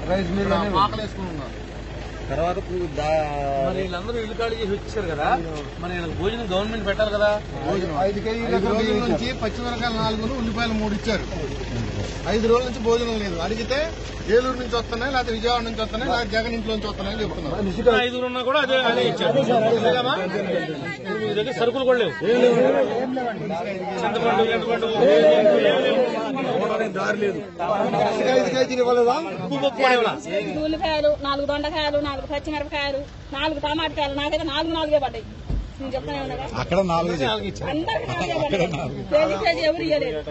Rice mill అనేవి. ఆకలి వేసుకుని ఉన్నారు తర్వాత ఇప్పుడు దా- మరి వీళ్ళందరూ ఇల్లు ఖాళీ చేసి వచ్చేసారు కదా మరి వీళ్ళకి భోజనం గవర్నమెంట్ పెట్టాలి కదా భోజనం ఐదు కేజీలు ఐదు రోజుల నుంచి పచ్చిమిరకాయలు నాలుగు ఉల్లిపాయలు మూడు ఇచ్చారు ఐదు రోజుల నుంచి భోజనం లేదు అడిగితే ఏలూరు నుంచి వస్తున్నాయి లేకపోతే విజయవాడ నుంచి వస్తున్నాయి లేకపోతే జగన్ ఇంట్లో నుంచి వస్తున్నాయి అని చెప్తున్నారు ఐదుగురు ఉన్నా కూడా అదే అదే ఇచ్చారు అంతేగామా? మీ దగ్గర సరుకులు కూడా లేవు చింతపండు చింతపండు ఐదు కేజీలు ఇవ్వలేదా ఉప్పు పప్పు కూడా ఇవ్వాలా? ఉల్లిపాయలు నాలుగు దొండకాయలు నాలుగు పచ్చిమిరపకాయలు నాలుగు టమాటకాయలు నాకైతే నాలుగు నాలుగే పడ్డాయి నేను చెప్తానే ఉన్నాగా అక్కడ నాలుగు అందరికి నాలుగే పడ్డాయి కేజీ కేజీ ఎవరు ఇయ్యలేదు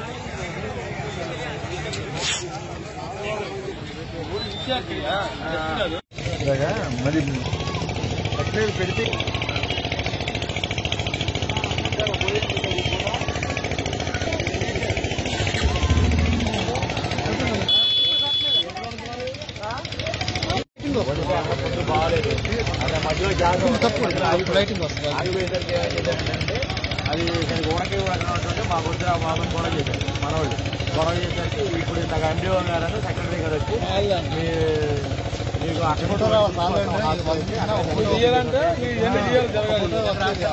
ఇచ్చారు చెయ్యా? చెప్తున్నారు. ఇలాగా మరి కట్లేదు పెడితే లైటింగ్ వస్తుంది ఆగిపోయేసరికి ఏంటంటే అది దానికి ఊరకే ఉన్నటువంటి మా గురించి ఆ భాగం కూడా చేశారు మనవాళ్ళు గొడవ చేసరికి ఇప్పుడు ఇంతకు ఎండిఓ గారు సెక్రటరీ గారు వచ్చి మీ మీకు అక్కడ చేయాలంటే ఇవన్నీ చేయాలి జరగాలి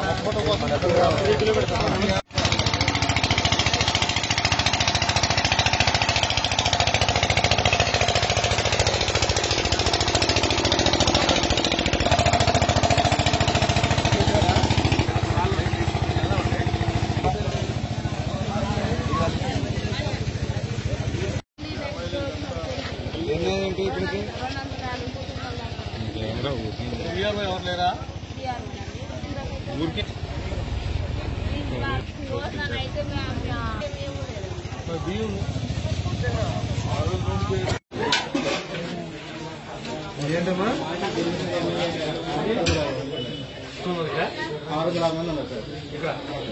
ఏంటి ఇప్పటికి ఇయ్యాలి ఎవరు లేరా ఊరికే మరి బియ్యం ఏంటమ్మా చూడరుగా? ఆరు గ్రామాలు ఉన్నారు సార్ ఇక్కడ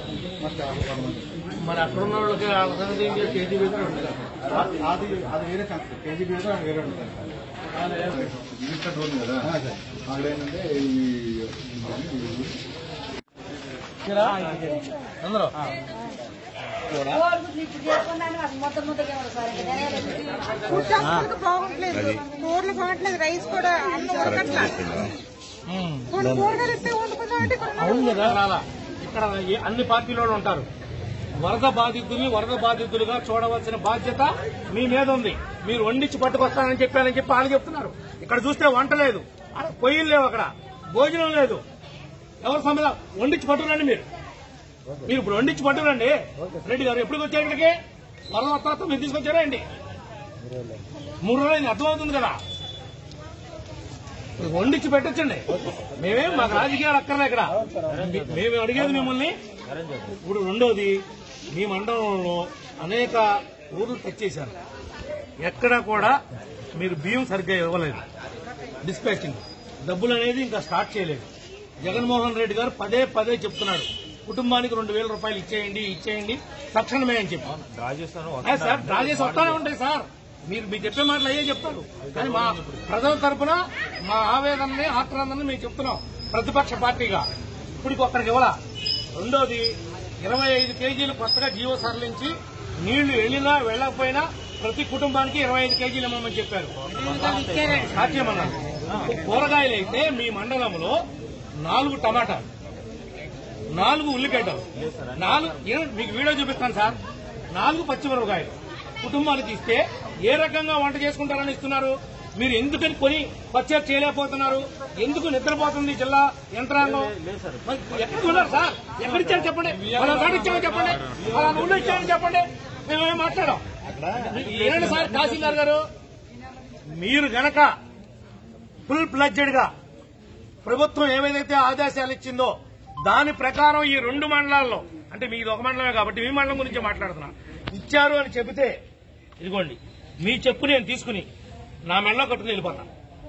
మరి అక్కడ ఉన్న వాళ్ళకి వాళ్ళ సంగతి ఏం చేయాలి? కేజీ వేతనం ఉంటుంది అది అది వేరే సంస్థ కేజీ బియ్యం అది వేరే ఉంటుంది సార్ రోడ్ కదా అక్కడ ఏంటంటే ఈ అందరూ బాగుంటలేదు కూరలు బాగుంటలేదు రైస్ కూడా అన్నం ఉడకట్లా కొన్ని కూరగాయలు ఇస్తే వండుకుందామంటే ఇక్కడ అవును కదా రాలా ఇక్కడ ఏ- అన్ని పార్టీలో ఉంటారు వరద బాధితుల్ని వరద బాధితులుగా చూడవలసిన బాధ్యత మీ మీద ఉంది మీరు వండించి పట్టుకొస్తానని చెప్పానని చెప్పి వాళ్ళు చెప్తున్నారు ఇక్కడ చూస్తే వంట లేదు అక్కడ పొయ్యిలు లేవు అక్కడ భోజనం లేదు ఎవరు సమాధానం వండించి పట్టుకురండి మీరు మీరు ఇప్పుడు వండించి పట్టుకురండి రెడ్డి గారు ఎప్పుడు వచ్చారు ఇక్కడికి వరద వస్తా మీరు తీసుకొచ్చారా అండి మూడు రోజులు అర్థమవుతుంది కదా ఇప్పుడు వండించి పెట్టచ్చండి మేమేం మాకు రాజకీయాలు అక్కర్లే ఇక్కడ మేము అడిగేది మిమ్మల్ని ఇప్పుడు రెండోది మీ మండలంలో అనేక ఊర్లు టచ్ చేశారు ఎక్కడా కూడా మీరు బియ్యం సరిగ్గా ఇవ్వలేదు డిస్పాచింగ్ డబ్బులు అనేది ఇంకా స్టార్ట్ చేయలేదు జగన్మోహన్ రెడ్డి గారు పదే పదే చెప్తున్నాడు కుటుంబానికి రెండు వేల రూపాయలు ఇచ్చేయండి ఇచ్చేయండి తక్షణమే అని చెప్పి ఆ, సార్ డ్రా చేసి వస్తానే ఉంటాయి సార్ మీరు మీరు చెప్పే మాటలు అయ్యే చెప్తారు కానీ మా ప్రజల తరపున మా ఆవేదనని ఆక్రందనని మేము చెప్తున్నాం ప్రతిపక్ష పార్టీగా ఇప్పుడు ఒక్కరికి ఇవ్వాల రెండోది ఇరవై ఐదు కేజీలు కొత్తగా జీవో సరళించి నీళ్లు వెళ్ళినా వెళ్ళకపోయినా ప్రతి కుటుంబానికి ఇరవై ఐదు కేజీలు ఇవ్వమని చెప్పారు సాధ్యమన్నారు కూరగాయలు అయితే మీ మండలంలో నాలుగు టమాటాలు నాలుగు ఉల్లిగడ్డలు నాలుగు ఏ- మీకు వీడియో చూపిస్తాను సార్ నాలుగు పచ్చిమిరపకాయలు కుటుంబానికి ఇస్తే ఏ రకంగా వంట చేసుకుంటారని ఇస్తున్నారు మీరు ఎందుకని కొని పర్చేజ్ చేయలేకపోతున్నారు ఎందుకు నిద్రపోతుంది ఈ జిల్లా యంత్రాంగం మరి ఎక్కడ ఉన్నారు సార్ ఎక్కడ ఇచ్చారు చెప్పండి వాళ్ళ కాడ ఇచ్చామని చెప్పండి వాళ్ళ ఊళ్ళో ఇచ్చామని చెప్పండి మేమేం మాట్లాడాం ఏనండి సార్ తహసీల్దార్ గారు మీరు గనక ఫుల్ ప్లడ్జెడ్ గా ప్రభుత్వం ఏమైతే ఆదేశాలు ఇచ్చిందో దాని ప్రకారం ఈ రెండు మండలాల్లో అంటే మీది ఒక మండలమే కాబట్టి మీ మండలం గురించి మాట్లాడుతున్నా ఇచ్చారు అని చెబితే ఇదిగోండి మీ చెప్పు నేను తీసుకుని నా మెడలో కట్టుకుని వెళ్ళిపోతా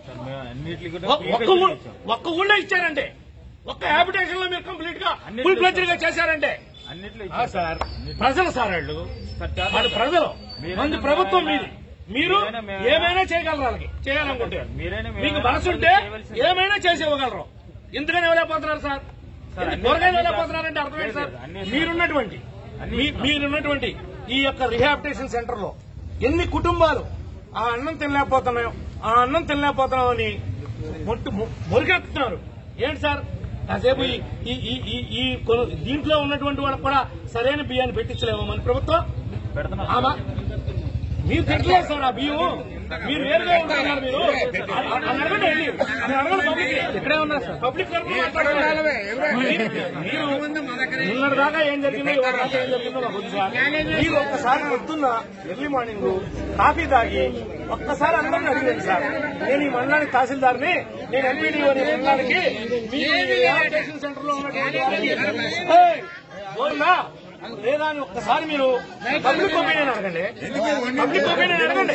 ఒ- ఒక్క ఊ- ఒక్క ఊళ్ళో ఇచ్చారంటే ఒక్క హ్యాబిటేషన్ లో మీరు కంప్లీట్ గా ఫుల్ ప్లడ్జెడ్ గా చేశారంటే ఆ, సార్ ప్రజలు సార్ వాళ్ళు వాళ్ళు ప్రజలు మంది ప్రభుత్వం మీది మీరు ఏమైనా చేయగలరు వాళ్ళకి చేయాలనుకుంటే మీకు మనసు ఉంటే ఏమైనా చేసి ఇవ్వగలరు ఎందుకని ఇవ్వలేకపోతున్నారు సార్ ఎందుకు కూరగాయలు ఇవ్వలేకపోతున్నారంటే అర్థమైంది సార్ మీరున్నటువంటి మీ- మీరున్నటువంటి ఈ యొక్క రిహాబిటేషన్ సెంటర్ లో ఎన్ని కుటుంబాలు ఆ అన్నం తినలేకపోతున్నాయో ఆ అన్నం తినలేకపోతున్నామని మొట్టు మొ- మొరిగెత్తుతున్నారు ఏంటి సార్ కాసేపు ఈ- ఈ ఈ- ఈ ఈ కొను- దీంట్లో ఉన్నటువంటి వాళ్ళకి కూడా సరైన బియ్యాన్ని పెట్టించలేము మన ప్రభుత్వం ఆమా మీరు తింటలేదు సార్ ఆ బియ్యం మీరు వేరుగా ఉంటున్నారు మీరు అ- అ- అది అడగండి వెళ్ళి. అది అడగండి పబ్లిక్ ఇక్కడే ఉన్నారు సార్ పబ్లిక్ తరఫున మాట్లాడాలి. మీరు నిన్నటి దాకా ఏం జరిగిందో ఇవాళ దాకా ఏం జరిగిందో నాకు వద్దు సార్ మీరు ఒక్కసారి పొద్దున్న ఎర్లీ మార్నింగ్ కాఫీ తాగి ఒక్కసారి అందరిని అడిగాను సార్ నేను ఈ మండలానికి తహసీల్దార్ని నేను ఎంపీడీఓ మండలానికి మీ స్టేషన్ సెంటర్ లో ఉన్నటువంటి వారికి, "ఏయ్, బోల్నా లేదా అని ఒక్కసారి మీరు పబ్లిక్ ఒపీనియన్ అడగండి పబ్లిక్ ఒపీనియన్ అడగండి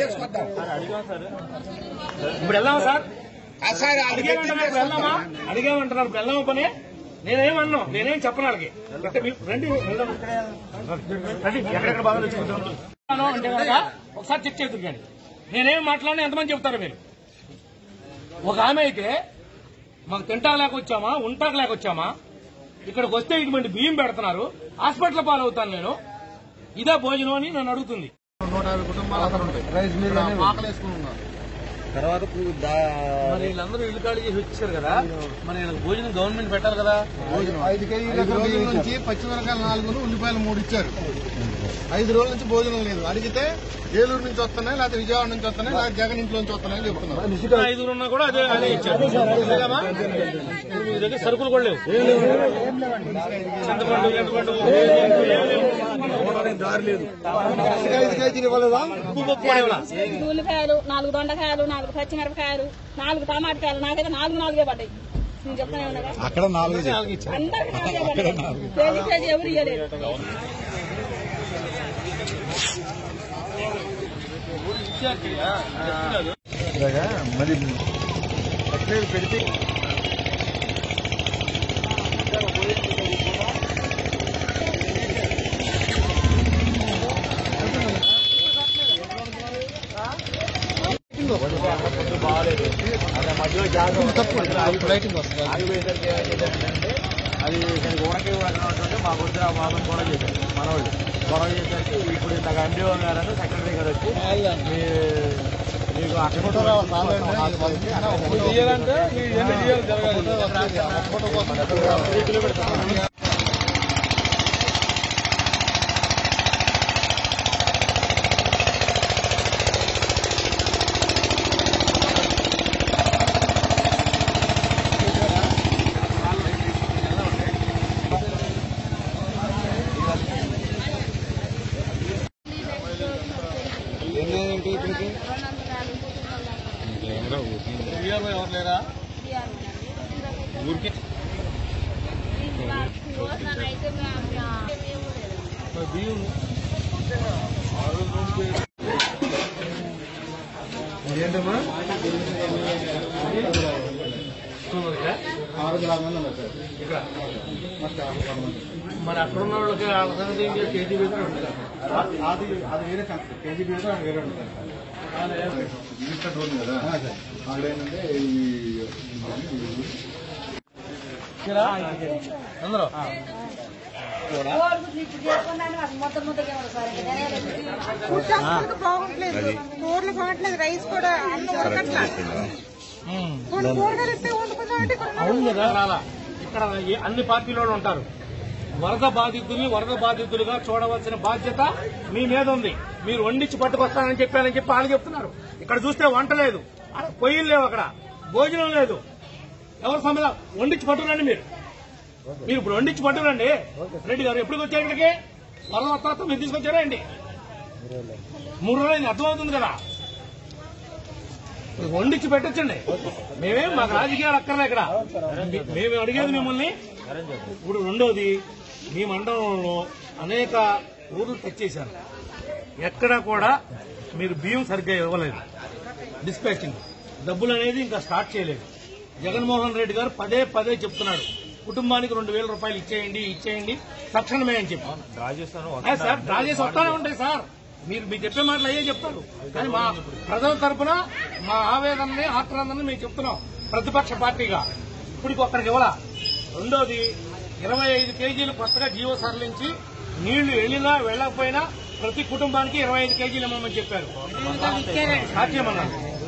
ఇప్పుడు వెళ్దామా సార్ అడిగేమంటున్నారు ఇప్పుడు వెళ్దామా అడిగేమంటున్నారు ఇప్పుడు వెళ్దామా పని నేనేమన్నా నేనేం చెప్పను వాళ్ళకి అంటే మీరు రండి వెళ్దాం. రండి ఎక్కడెక్కడ బాగా తెచ్చుకుంటాం అంటే కనుక ఒకసారి చెక్ చేద్దరు కానీ నేనేం మాట్లాడినా ఎంతమంది చెప్తారు మీరు ఒక ఆమె అయితే మాకు తింటాక లేక వచ్చామా ఉంటాక లేక వచ్చామా ఇక్కడికి వస్తే ఇటువంటి బియ్యం పెడుతున్నారు హాస్పిటల్ పాలవుతాను నేను ఇదే భోజనం అని నన్ను అడుగుతుంది నూట యాభై కుటుంబాలు అక్కడ ఉంటాయి రైస్ మిల్ ఆకలి వేసుకుని ఉన్నారు తర్వాత మరి వీళ్ళందరూ ఇల్లు ఖాళీ చేసి వచ్చేసారు కదా మరి వీళ్ళకి భోజనం గవర్నమెంట్ పెట్టాలి కదా ఐదు కేజీల రోజుల నుంచి పచ్చిమిరకాయలు నాలుగు ఉల్లిపాయలు మూడు ఇచ్చారు ఐదు రోజుల నుంచి భోజనం లేదు అడిగితే ఏలూరు నుంచి వస్తున్నాయి లేకపోతే విజయవాడ నుంచి వస్తున్నాయి లేకపోతే జగన్ ఇంట్లో నుంచి వస్తున్నాయని చెప్తున్నారు ఐదుగురు ఉన్నా కూడా అదే అదే ఇచ్చారు అంతేగామా? ఇప్పుడు మీ దగ్గర సరుకులు కూడా లేవు చింతపండు చింతపండు ఐదు కేజీలు ఇవ్వలేదా ఉప్పు పప్పు కూడా ఇవ్వాలా? ఐదు ఉల్లిపాయలు నాలుగు దొండకాయలు నాలుగు పచ్చిమిరపకాయలు నాలుగు టమాటకాయలు నాకైతే నాలుగు నాలుగే పడ్డాయి నేను చెప్తానే ఉన్నా కదా. అక్కడ నాలుగు అందరికి నాలుగే పడ్డాయి కేజీ కేజీ ఎవరు ఇవ్వలేదు మరి పచ్చిమిరపకాయలు పెడితే బాగాలేదు అదే మధ్యలో గ్యాస్ లైటింగ్ వస్తుంది ఆగిపోయేసరికి ఏమైందంటే అది నేను గోడకి వెళ్ళినటువంటి మా బుద్ధి బాబుని కూడా చేశారు మనవాళ్ళు గొడవ చేసరికి ఇప్పుడు ఇంత ఎండిఓ గారు సెక్రటరీ గారు వచ్చి మీ మీకు అక్కడ ఎవరు లేరా ఊరికే మరి బియ్యం ఏంటమ్మా ఆరు వందల యాభై మంది ఉన్నారు సార్ ఇక్కడ ఇక్కడ మరి అక్కడ ఉన్న వాళ్ళకి వాళ్ళ సంగతి ఏం చేయాలి? కేజీ వేసిన అది అది వేరే కంపెనీ కేజీ బిల్ అది వేరే ఉంటుంది సార్ రోడ్ కదా అక్కడ ఏంటంటే ఈ అందరూ ఫుడ్ అస్సలు బాగుంటలేదు కూరలు బాగుంటలేదు రైస్ కూడా అన్నం ఉడకట్లా కొన్ని కూరగాయలు ఇస్తే వండుకుందామంటే కొన్ని అవును కదా రాలా ఇక్కడ ఏ- అన్ని పార్టీలో ఉంటారు వరద బాధితుల్ని వరద బాధితులుగా చూడవలసిన బాధ్యత మీ మీద ఉంది మీరు వండించి పట్టుకొస్తానని చెప్పానని చెప్పి వాళ్ళు చెప్తున్నారు ఇక్కడ చూస్తే వంట లేదు ఆడ పొయ్యిలు లేవు అక్కడ భోజనం లేదు ఎవరు సమల వండించి పట్టుకురండి మీరు మీరు ఇప్పుడు వండించి పట్టుకురండి రెడ్డి గారు ఎప్పుడు వచ్చారు ఇక్కడికి వరద వస్తా మీరు తీసుకొచ్చారా అండి మూడు రోజులు అర్థమవుతుంది కదా వండించి పెట్టొచ్చండి మేమేం మాకు రాజకీయాలు అక్కర్లే ఇక్కడ మీ- మేము అడిగేది మిమ్మల్ని ఇప్పుడు రెండోది మీ మండలంలో అనేక ఊర్లు తెచ్చేశారు ఎక్కడా కూడా మీరు బియ్యం సరిగ్గా ఇవ్వలేదు డిస్పాచింగ్ డబ్బులు అనేది ఇంకా స్టార్ట్ చేయలేదు జగన్మోహన్ రెడ్డి గారు పదే పదే చెప్తున్నాడు కుటుంబానికి రెండు వేల రూపాయలు ఇచ్చేయండి ఇచ్చేయండి తక్షణమే అని చెప్పి ఏ సార్ డ్రా చేసి వస్తానే ఉంటాయి సార్ మీరు మీరు చెప్పే మాటలు అయ్యే చెప్తారు కానీ మా ప్రజల తరపున మా ఆవేదనని ఆక్రందనని మేము చెప్తున్నాం ప్రతిపక్ష పార్టీగా ఇప్పటికి ఒక్కరికి ఇవ్వాల రెండోది ఇరవై ఐదు కేజీలు కొత్తగా జీవో సరళించి నీళ్లు వెళ్ళినా వెళ్ళకపోయినా ప్రతి కుటుంబానికి ఇరవై ఐదు కేజీలు ఇవ్వమని చెప్పారు స్టార్ట్ చేయమన్నారు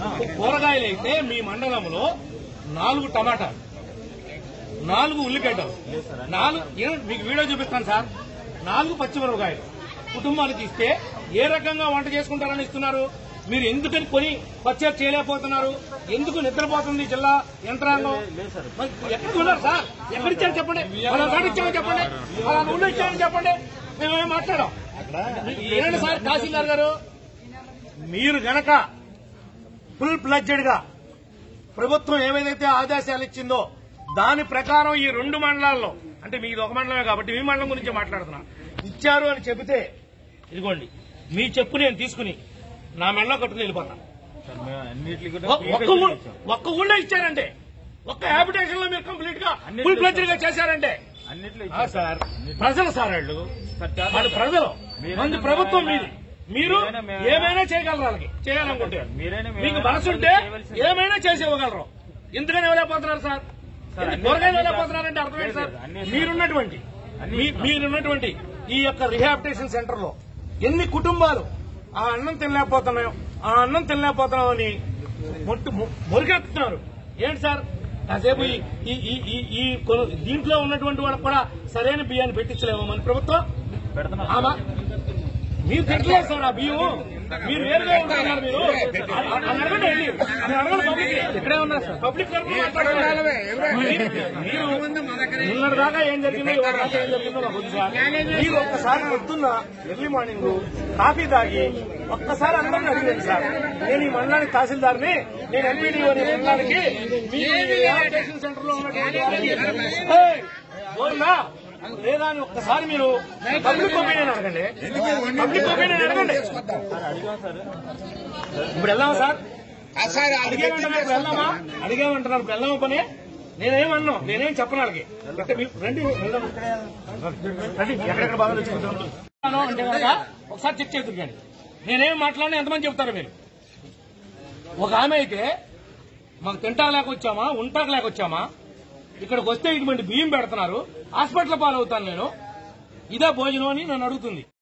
కూరగాయలు అయితే మీ మండలంలో నాలుగు టమాటాలు నాలుగు ఉల్లిగడ్డలు నాలుగు ఏ- మీకు వీడియో చూపిస్తాను సార్ నాలుగు పచ్చిమిరపకాయలు కుటుంబానికి ఇస్తే ఏ రకంగా వంట చేసుకుంటారని ఇస్తున్నారు మీరు ఎందుకని కొని పర్చేజ్ చేయలేకపోతున్నారు ఎందుకు నిద్రపోతుంది జిల్లా యంత్రాంగం మరి ఎక్కడ ఉన్నారు సార్ ఎక్కడిచ్చారు చెప్పండి అలా కాడ ఇచ్చామో చెప్పండి అలా ఊళ్ళో ఇచ్చామని చెప్పండి మేమేం మాట్లాడాం ఏనండి సార్ తహసీల్దార్ గారు మీరు గనక ఫుల్ ప్లడ్జెడ్ గా ప్రభుత్వం ఏవైతే ఆదేశాలు ఇచ్చిందో దాని ప్రకారం ఈ రెండు మండలాల్లో అంటే మీది ఒక మండలమే కాబట్టి మీ మండలం గురించి మాట్లాడుతున్నా ఇచ్చారు అని చెబితే ఇదిగోండి మీ చెప్పు నేను తీసుకుని నా మెడలో కట్టుకుని వెళ్ళిపోతా ఒ- ఒక్క ఊ- ఒక్క ఊళ్ళో ఇచ్చారంటే ఒక్క హ్యాబిటేషన్ లో మీరు కంప్లీట్ గా ఫుల్ ప్లడ్జెడ్ గా చేశారంటే ఆ, సార్ ప్రజలు సార్ వాళ్ళు వాళ్ళు ప్రజలు మంది ప్రభుత్వం మీది మీరు ఏమైనా చేయగలరు వాళ్ళకి చేయాలనుకుంటే మీకు మనసు ఉంటే ఏమైనా చేసి ఇవ్వగలరు ఎందుకని ఇవ్వలేకపోతున్నారు సార్ ఎందుకు కూరగాయలు ఇవ్వలేకపోతున్నారంటే అర్థమైంది సార్ మీరున్నటువంటి మీ- మీరున్నటువంటి ఈ యొక్క రిహాబిటేషన్ సెంటర్ లో ఎన్ని కుటుంబాలు ఆ అన్నం తినలేకపోతున్నాయో ఆ అన్నం తినలేకపోతున్నాం అని మొట్టు మొ- మొరికెత్తుతున్నారు ఏంటి సార్ కాసేపు ఈ- ఈ ఈ ఈ- ఈ కొను- దీంట్లో ఉన్నటువంటి వాళ్ళకి కూడా సరైన బియ్యాన్ని పెట్టించలేమో మన ప్రభుత్వం ఆమా మీరు తిట్టలేదు సార్ ఆ బియ్యం మీరు వేరుగా ఉంటున్నారు మీరు అది అడగండి వెళ్ళి. అది అడగండి పబ్లిక్ ఇక్కడే ఉన్నారు సార్ పబ్లిక్ తరఫున మాట్లాడాలి. మీరు నిన్నటి దాకా ఏం జరిగిందో ఇవాళ దాకా ఏం జరిగిందో నాకు వద్దు సార్ మీరు ఒక్కసారి పొద్దున్న ఎర్లీ మార్నింగ్ కాఫీ తాగి ఒక్కసారి అందరిని అడిగాను సార్ నేను ఈ మండలానికి తహసీల్దార్ని నేను ఎంపీడీఓ మండలానికి మీ రిహాబిటేషన్ సెంటర్ లో ఉన్నటువంటి వారికి ఏయ్, గోవిందా, లేదా అని ఒక్కసారి మీరు పబ్లిక్ ఒపీనియన్ అడగండి పబ్లిక్ ఒపీనియన్ అడగండి ఇప్పుడు వెళ్దామా సార్ అడిగేమంటున్నారు ఇప్పుడు వెళ్దామా అడిగేమంటున్నారు ఇప్పుడు వెళ్దామా పని నేనేమన్నా నేనేం చెప్పను వాళ్ళకి అంటే మీరు రండి వెళ్దాం. రండి ఎక్కడెక్కడ బాగా తెచ్చుకుంటాను అంటే కనుక ఒకసారి చెక్ చేద్దరు కానీ నేనేం మాట్లాడినా ఎంతమంది చెప్తారు మీరు ఒక ఆమె అయితే మాకు తింటాక లేక వచ్చామా ఉంటాక లేక వచ్చామా ఇక్కడికి వస్తే ఇటువంటి బియ్యం పెడుతున్నారు హాస్పిటల్ పాలవుతాను నేను ఇదే భోజనం అని నన్ను అడుగుతుంది